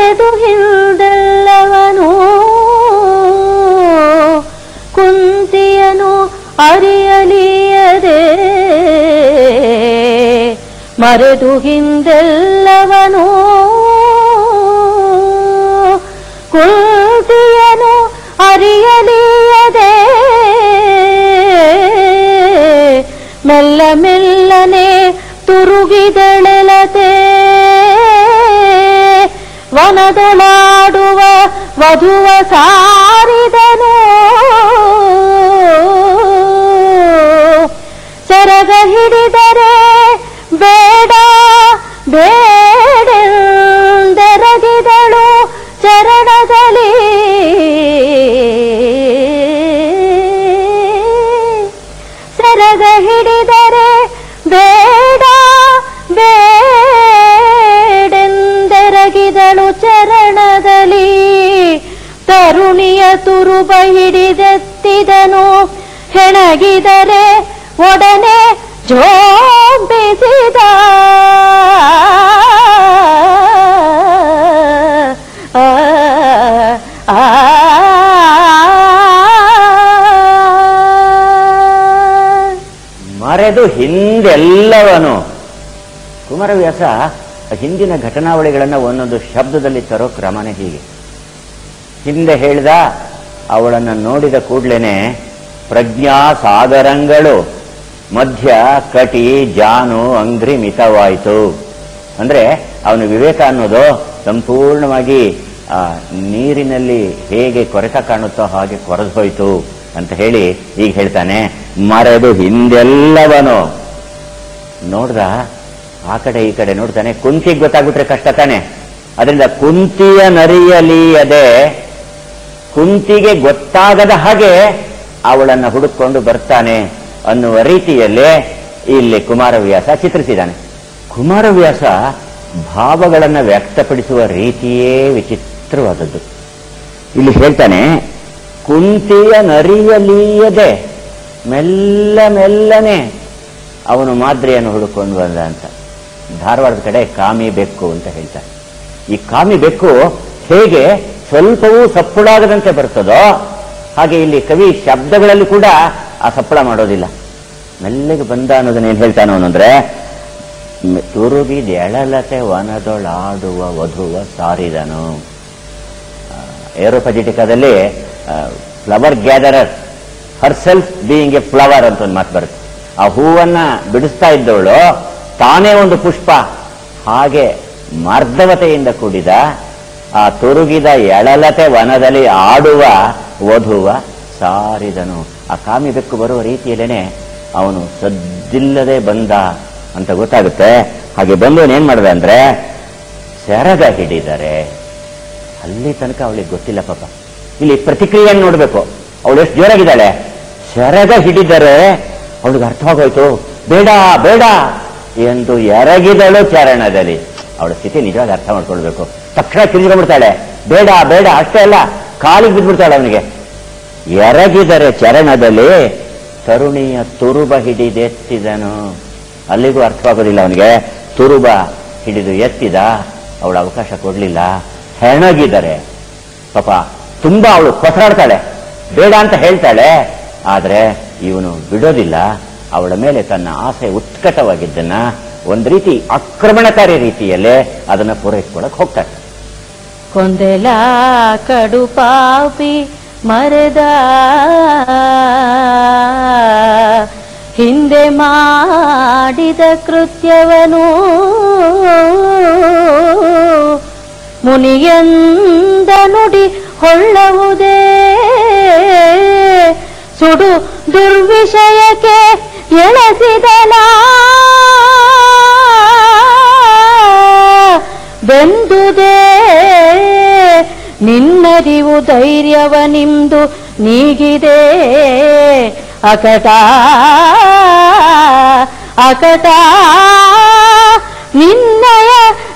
ಮರೆದು ಹಿಂದೆಲ್ಲವನು ಕುಂತಿಯನು ಅರಿಯಲಿಯದೆ ಮರೆದು ಹಿಂದೆಲ್ಲವನು ಕುಂತಿಯನು ಅರಿಯಲಿಯದೆ ಮೆಲ್ಲ ಮೆಲ್ಲನೆ ತುರುಗಿದಳೆಲತೆ ವನದೊಳಾಡುವ ವಧುವ ಸಾರಿದನು ಸೆರಗ ಹಿಡಿದರೆ ಬೇಡ ಬೇಡೆಂದೆರಗಿದಳು ಚರಣದಲ್ಲಿ ಸೆರಗ ಹಿಡಿದರೆ ಬೇಡ ಬೇಡೆಂದೆರಗಿದಳು ಚರಣದಲ್ಲಿ ತರುಣಿಯ ತುರುಬ ಹಿಡಿದೆತ್ತಿದನು ಹೆಣಗಿದರೆ ಒಡನೆ ಜೋಂಬಿಸಿದ ಆ, ಆ, ಮರೆದು ಹಿಂದೆಲ್ಲವನು ಕುಮಾರವ್ಯಾಸ ಹಿಂದಿನ ಘಟನಾವಳಿಗಳನ್ನು ಒಂದೊಂದು ಶಬ್ದದಲ್ಲಿ ತರೋ ಕ್ರಮನೇ ಹೀಗೆ ಹಿಂದೆ ಹೇಳಿದ ಅವಳನ್ನು ನೋಡಿದ ಕೂಡ್ಲೇನೆ ಪ್ರಜ್ಞಾ ಸಾಗರಂಗಳು ಮಧ್ಯ ಕಟಿ ಜಾನು ಅಂಗ್ರಿ ಮಿತವಾಯಿತು ಅಂದ್ರೆ ಅವನ ವಿವೇಕ ಅನ್ನೋದು ಸಂಪೂರ್ಣವಾಗಿ ಆ ನೀರಿನಲ್ಲಿ ಹೇಗೆ ಕೊರೆತ ಕಾಣುತ್ತೋ ಹಾಗೆ ಕೊರೆದು ಹೋಯ್ತು ಅಂತ ಹೇಳಿ ಈಗ ಹೇಳ್ತಾನೆ ಮರೆದು ಹಿಂದೆಲ್ಲವನು ನೋಡ್ದ ಆ ಕಡೆ ಈ ಕಡೆ ನೋಡ್ತಾನೆ ಕುಂತಿಗೆ ಗೊತ್ತಾಗ್ಬಿಟ್ರೆ ಕಷ್ಟ ತಾನೆ ಅದರಿಂದ ಕುಂತಿಯ ನರಿಯಲಿಯದೆ ಕುಂತಿಗೆ ಗೊತ್ತಾಗದ ಹಾಗೆ ಅವಳನ್ನು ಹುಡುಕೊಂಡು ಬರ್ತಾನೆ ಅನ್ನುವ ರೀತಿಯಲ್ಲಿ ಇಲ್ಲಿ ಕುಮಾರವ್ಯಾಸ ಚಿತ್ರಿಸಿದ್ದಾನೆ ಕುಮಾರವ್ಯಾಸ ಭಾವಗಳನ್ನು ವ್ಯಕ್ತಪಡಿಸುವ ರೀತಿಯೇ ವಿಚಿತ್ರವಾದದ್ದು ಇಲ್ಲಿ ಹೇಳ್ತಾನೆ ಕುಂತಿಯ ನರಿಯಲೀಯದೆ ಮೆಲ್ಲ ಮೆಲ್ಲನೆ ಅವನು ಮಾದ್ರಿಯನ್ನು ಹುಡುಕೊಂಡು ಬಂದ ಅಂತ ಧಾರವಾಡದ ಕಡೆ ಕಾಮಿ ಬೆಕ್ಕು ಅಂತ ಹೇಳ್ತಾರೆ ಈ ಕಾಮಿ ಬೆಕ್ಕು ಹೇಗೆ ಸ್ವಲ್ಪವೂ ಸಪ್ಪುಳಾಗದಂತೆ ಬರ್ತದೋ ಹಾಗೆ ಇಲ್ಲಿ ಕವಿ ಶಬ್ದಗಳಲ್ಲಿ ಕೂಡ ಆ ಸಪ್ಪಳ ಮಾಡೋದಿಲ್ಲ ಮೆಲ್ಲಗೆ ಬಂದ ಅನ್ನೋದನ್ನ ಏನ್ ಹೇಳ್ತಾನೆ ಅವನಂದ್ರೆ ತುರುಗಿದ ಎಳಲತೆ ವನದೊಳಾಡುವ ವಧುವ ಸಾರಿದನು ಏರೋಪಜಿಟಿಕಾದಲ್ಲಿ flower gatherer herself being a flower ಅಂತ ಒಂದು ಮಾತು ಬರುತ್ತೆ ಆ ಹೂವನ್ನ ಬಿಡಿಸ್ತಾ ಇದ್ದವಳು ತಾನೇ ಒಂದು ಪುಷ್ಪ ಹಾಗೆ ಮಾರ್ಧವತೆಯಿಂದ ಕೂಡಿದ ಆ ತುರುಗಿದ ಎಳಲತೆ ವನದಲ್ಲಿ ಆಡುವ ವಧುವ ಸಾರಿದನು ಆ ಕಾಮಿ ಬೆಕ್ಕು ಬರುವ ರೀತಿಯಲ್ಲೇನೆ ಅವನು ಸದ್ದಿಲ್ಲದೆ ಬಂದ ಅಂತ ಗೊತ್ತಾಗುತ್ತೆ ಹಾಗೆ ಬಂದು ಏನ್ ಮಾಡಿದ ಅಂದ್ರೆ ಸೆರಗ ಹಿಡಿದರೆ ಅಲ್ಲಿ ತನಕ ಅವಳಿಗೆ ಗೊತ್ತಿಲ್ಲ ಪಾಪ ಇಲ್ಲಿ ಪ್ರತಿಕ್ರಿಯೆಯನ್ನು ನೋಡ್ಬೇಕು ಅವಳು ಎಷ್ಟು ಜೋರಾಗಿದ್ದಾಳೆ ಸೆರಗ ಹಿಡಿದರೆ ಅವಳಿಗೆ ಅರ್ಥವಾಗೋಯ್ತು ಬೇಡ ಬೇಡ ಎಂದು ಎರಗಿದಳು ಚರಣದಲ್ಲಿ ಅವಳ ಸ್ಥಿತಿ ನಿಜವಾಗಿ ಅರ್ಥ ಮಾಡ್ಕೊಳ್ಬೇಕು ತಕ್ಷಣ ತಿರುಗಿಬಿಡ್ತಾಳೆ ಬೇಡ ಬೇಡ ಅಷ್ಟೇ ಅಲ್ಲ ಕಾಲಿಗೆ ಬಿದ್ಬಿಡ್ತಾಳೆ ಅವನಿಗೆ ಎರಗಿದರೆ ಚರಣದಲ್ಲಿ ತರುಣಿಯ ತುರುಬ ಹಿಡಿದೆತ್ತಿದನು ಅಲ್ಲಿಗೂ ಅರ್ಥವಾಗೋದಿಲ್ಲ ಅವನಿಗೆ ತುರುಬ ಹಿಡಿದು ಎತ್ತಿದ ಅವಳ ಅವಕಾಶ ಕೊಡ್ಲಿಲ್ಲ ಹೆಣಗಿದರೆ ಪಾಪ ತುಂಬಾ ಅವಳು ಕೊಸರಾಡ್ತಾಳೆ ಬೇಡ ಅಂತ ಹೇಳ್ತಾಳೆ ಆದ್ರೆ ಇವನು ಬಿಡೋದಿಲ್ಲ ಅವಳ ಮೇಲೆ ತನ್ನ ಆಸೆ ಉತ್ಕಟವಾಗಿದ್ದನ್ನ ಒಂದ್ ರೀತಿ ಆಕ್ರಮಣಕಾರಿ ರೀತಿಯಲ್ಲೇ ಅದನ್ನ ಪೂರೈಸ್ಕೊಳಕ್ ಹೋಗ್ತಾನೆ ಕೊಂದೆಲ ಕಡು ಪಾಪಿ ಮರೆದ ಹಿಂದೆ ಮಾಡಿದ ಕೃತ್ಯವನು ಮುನಿಯಂದ ನುಡಿ ಹೊಳ್ಳವುದೇ ಸುಡು ದುರ್ವಿಷಯಕ್ಕೆ ಎಳಸಿದಲ ಬೆಂದುದೇ ನಿನ್ನರಿವು ಧೈರ್ಯವ ನಿಮ್ದು ನೀಗಿದೆ ಅಕಟ ಅಕಟ ನಿನ್ನಯ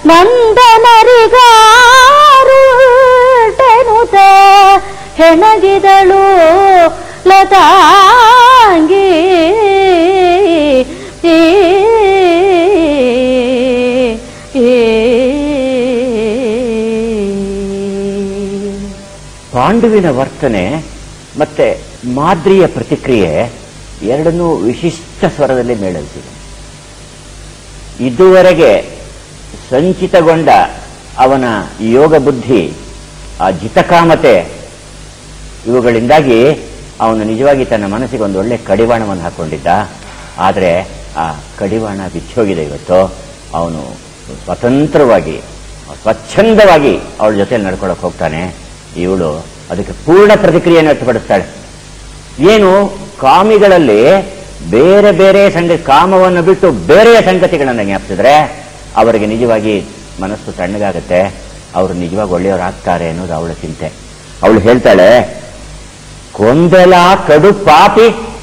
ನಂದನರಿಗಾರುಟೆನುತ ಹೆಣಗಿದಳು ಲತಾಂಗಿ ಈ, ಈ, ಈ. ಪಾಂಡುವಿನ ವರ್ತನೆ ಮತ್ತೆ ಮಾದ್ರಿಯ ಪ್ರತಿಕ್ರಿಯೆ ಎರಡನ್ನೂ ವಿಶಿಷ್ಟ ಸ್ವರದಲ್ಲಿ ಮೇಳೈಸಿದೆ ಇದುವರೆಗೆ ಸಂಚಿತಗೊಂಡ ಅವನ ಯೋಗ ಬುದ್ಧಿ ಆ ಜಿತಕಾಮತೆ ಇವುಗಳಿಂದಾಗಿ ಅವನು ನಿಜವಾಗಿ ತನ್ನ ಮನಸ್ಸಿಗೆ ಒಂದು ಒಳ್ಳೆ ಕಡಿವಾಣವನ್ನು ಹಾಕೊಂಡಿದ್ದ ಆದರೆ ಆ ಕಡಿವಾಣ ಬಿಚ್ಚೋಗಿದೆ ಇವತ್ತು ಅವನು ಸ್ವತಂತ್ರವಾಗಿ ಸ್ವಚ್ಛಂದವಾಗಿ ಅವಳ ಜೊತೆ ನಡ್ಕೊಳಕ್ ಹೋಗ್ತಾನೆ ಇವಳು ಅದಕ್ಕೆ ಪೂರ್ಣ ಪ್ರತಿಕ್ರಿಯೆಯನ್ನು ವ್ಯಕ್ತಪಡಿಸ್ತಾಳೆ ಏನು ಕಾಮಿಗಳಲ್ಲಿ ಬೇರೆ ಬೇರೆ ಸಂಗ ಕಾಮವನ್ನು ಬಿಟ್ಟು ಬೇರೆಯ ಸಂಗತಿಗಳನ್ನು ಜ್ಞಾಪಿಸಿದ್ರೆ ಅವರಿಗೆ ನಿಜವಾಗಿ ಮನಸ್ಸು ತಣ್ಣಗಾಗುತ್ತೆ ಅವರು ನಿಜವಾಗಿ ಒಳ್ಳೆಯವರಾಗ್ತಾರೆ ಅನ್ನೋದು ಅವಳ ಚಿಂತೆ ಅವಳು ಹೇಳ್ತಾಳೆ ಕೊಂದೆಲ ಕಡು ಪಾಪಿ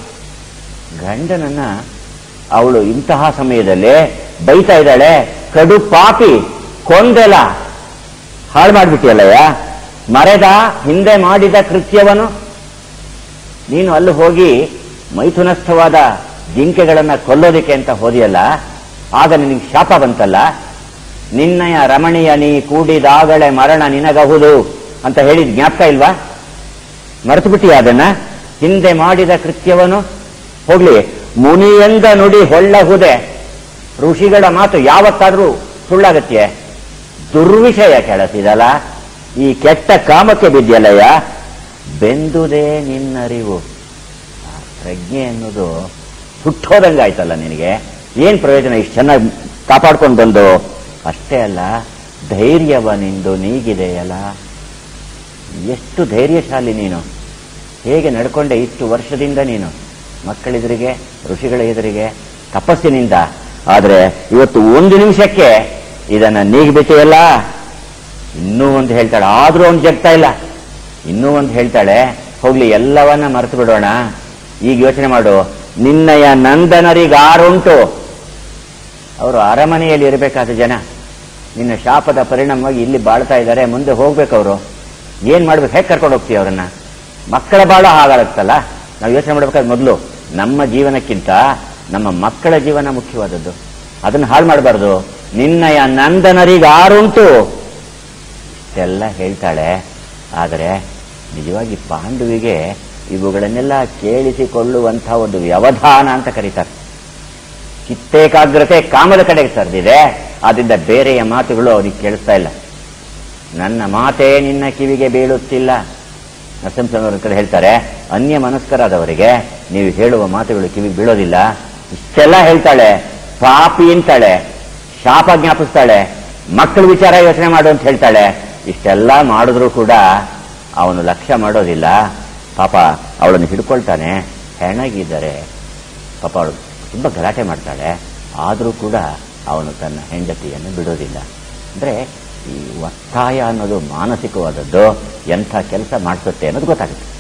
ಗಂಡನನ್ನ ಅವಳು ಇಂತಹ ಸಮಯದಲ್ಲಿ ಬೈತಾ ಇದ್ದಾಳೆ ಕಡು ಪಾಪಿ ಕೊಂದೆಲ ಹಾಳು ಮಾಡಿಬಿಟ್ಟಿಯಲ್ಲಯ್ಯ ಮರೆದ ಹಿಂದೆ ಮಾಡಿದ ಕೃತ್ಯವನ್ನು ನೀನು ಅಲ್ಲಿ ಹೋಗಿ ಮೈಥುನಸ್ಥವಾದ ಜಿಂಕೆಗಳನ್ನ ಕೊಲ್ಲೋದಿಕ್ಕೆ ಅಂತ ಹೋದಿಯಲ್ಲ ಆಗ ನಿನಗೆ ಶಾಪ ಬಂತಲ್ಲ ನಿನ್ನಯ ರಮಣೀಯ ನೀ ಕೂಡಿದಾಗಳೆ ಮರಣ ನಿನಗಹುದು ಅಂತ ಹೇಳಿದ ಜ್ಞಾಪಕ ಇಲ್ವಾ ಮರೆತು ಬಿಟ್ಟಿ ಅದನ್ನ ಹಿಂದೆ ಮಾಡಿದ ಕೃತ್ಯವನ್ನು ಹೋಗ್ಲಿ ಮುನಿಯಂದ ನುಡಿ ಹೊಳ್ಳಹುದೆ ಋಷಿಗಳ ಮಾತು ಯಾವತ್ತಾದ್ರೂ ಸುಳ್ಳಾಗತ್ತೆ ದುರ್ವಿಷಯ ಕೆಳಸಿದಲ್ಲ ಈ ಕೆಟ್ಟ ಕಾಮಕ್ಕೆ ಬಿದ್ಯಲ್ಲಯ್ಯ ಬೆಂದುದೇ ನಿನ್ನರಿವು ಆ ಪ್ರಜ್ಞೆ ಅನ್ನೋದು ಸುಟ್ಟೋದಂಗಾಯ್ತಲ್ಲ ನಿನಗೆ ಏನ್ ಪ್ರಯೋಜನ ಇಷ್ಟು ಚೆನ್ನಾಗಿ ಕಾಪಾಡ್ಕೊಂಡು ಬಂದು ಅಷ್ಟೇ ಅಲ್ಲ ಧೈರ್ಯವ ನಿಂದು ನೀಗಿದೆಯಲ್ಲ ಎಷ್ಟು ಧೈರ್ಯಶಾಲಿ ನೀನು ಹೇಗೆ ನಡ್ಕೊಂಡೆ ಇಷ್ಟು ವರ್ಷದಿಂದ ನೀನು ಮಕ್ಕಳೆದುರಿಗೆ ಋಷಿಗಳ ಎದುರಿಗೆ ತಪಸ್ಸಿನಿಂದ ಆದರೆ ಇವತ್ತು ಒಂದು ನಿಮಿಷಕ್ಕೆ ಇದನ್ನ ನೀಗಿಬಿಟ್ಟಿಯಲ್ಲ ಇನ್ನೂ ಒಂದು ಹೇಳ್ತಾಳೆ ಆದ್ರೂ ಒಂದು ಜಗ್ತಾ ಇಲ್ಲ ಇನ್ನೂ ಒಂದು ಹೇಳ್ತಾಳೆ ಹೋಗ್ಲಿ ಎಲ್ಲವನ್ನ ಮರೆತು ಬಿಡೋಣ ಈಗ ಯೋಚನೆ ಮಾಡು ನಿನ್ನಯ ನಂದನರಿಗಾರುಂಟು ಅವರು ಅರಮನೆಯಲ್ಲಿ ಇರಬೇಕಾದ ಜನ ನಿನ್ನ ಶಾಪದ ಪರಿಣಾಮವಾಗಿ ಇಲ್ಲಿ ಬಾಳ್ತಾ ಇದ್ದಾರೆ ಮುಂದೆ ಹೋಗ್ಬೇಕು ಅವರು ಏನ್ ಮಾಡ್ಬೇಕು ಹೇಗೆ ಕರ್ಕೊಂಡು ಹೋಗ್ತೀವಿ ಅವರನ್ನ ಮಕ್ಕಳ ಬಾಳ ಹಾಗಾಗತ್ತಲ್ಲ ನಾವು ಯೋಚನೆ ಮಾಡ್ಬೇಕಾದ್ರೆ ಮೊದಲು ನಮ್ಮ ಜೀವನಕ್ಕಿಂತ ನಮ್ಮ ಮಕ್ಕಳ ಜೀವನ ಮುಖ್ಯವಾದದ್ದು ಅದನ್ನು ಹಾಳು ಮಾಡಬಾರ್ದು ನಿನ್ನಯ ನಂದನರಿಗಾರುಂಟು ಇಷ್ಟೆಲ್ಲ ಹೇಳ್ತಾಳೆ ಆದರೆ ನಿಜವಾಗಿ ಪಾಂಡುವಿಗೆ ಇವುಗಳನ್ನೆಲ್ಲ ಕೇಳಿಸಿಕೊಳ್ಳುವಂತಹ ಒಂದು ವ್ಯವಧಾನ ಅಂತ ಕರೀತಾರೆ ಚಿತ್ತೇಕಾಗ್ರತೆ ಕಾಮದ ಕಡೆಗೆ ಸರಿದಿದೆ ಆದ್ರಿಂದ ಬೇರೆಯ ಮಾತುಗಳು ಅವನಿಗೆ ಕೇಳಿಸ್ತಾ ಇಲ್ಲ ನನ್ನ ಮಾತೇ ನಿನ್ನ ಕಿವಿಗೆ ಬೀಳುತ್ತಿಲ್ಲ ನರಸಿಂಹಸ್ವಾಮಿ ಕಡೆ ಹೇಳ್ತಾರೆ ಅನ್ಯ ಮನಸ್ಕರಾದವರಿಗೆ ನೀವು ಹೇಳುವ ಮಾತುಗಳು ಕಿವಿಗೆ ಬೀಳೋದಿಲ್ಲ ಇಷ್ಟೆಲ್ಲ ಹೇಳ್ತಾಳೆ ಪಾಪಿ ಅಂತಾಳೆ ಶಾಪ ಜ್ಞಾಪಿಸ್ತಾಳೆ ಮಕ್ಕಳ ವಿಚಾರ ಯೋಚನೆ ಮಾಡು ಅಂತ ಹೇಳ್ತಾಳೆ ಇಷ್ಟೆಲ್ಲ ಮಾಡಿದ್ರು ಕೂಡ ಅವನು ಲಕ್ಷ್ಯ ಮಾಡೋದಿಲ್ಲ ಪಾಪ ಅವಳನ್ನು ಹಿಡ್ಕೊಳ್ತಾನೆ ಹೆಣಗಿದ್ದಾರೆ ಪಾಪ ಅವಳು ತುಂಬ ಗಲಾಟೆ ಮಾಡ್ತಾಳೆ ಆದರೂ ಕೂಡ ಅವನು ತನ್ನ ಹೆಂಡತಿಯನ್ನು ಬಿಡೋದಿಲ್ಲ ಅಂದ್ರೆ ಈ ಒತ್ತಾಯ ಅನ್ನೋದು ಮಾನಸಿಕವಾದದ್ದು ಎಂಥ ಕೆಲಸ ಮಾಡಿಸುತ್ತೆ ಅನ್ನೋದು ಗೊತ್ತಾಗುತ್ತೆ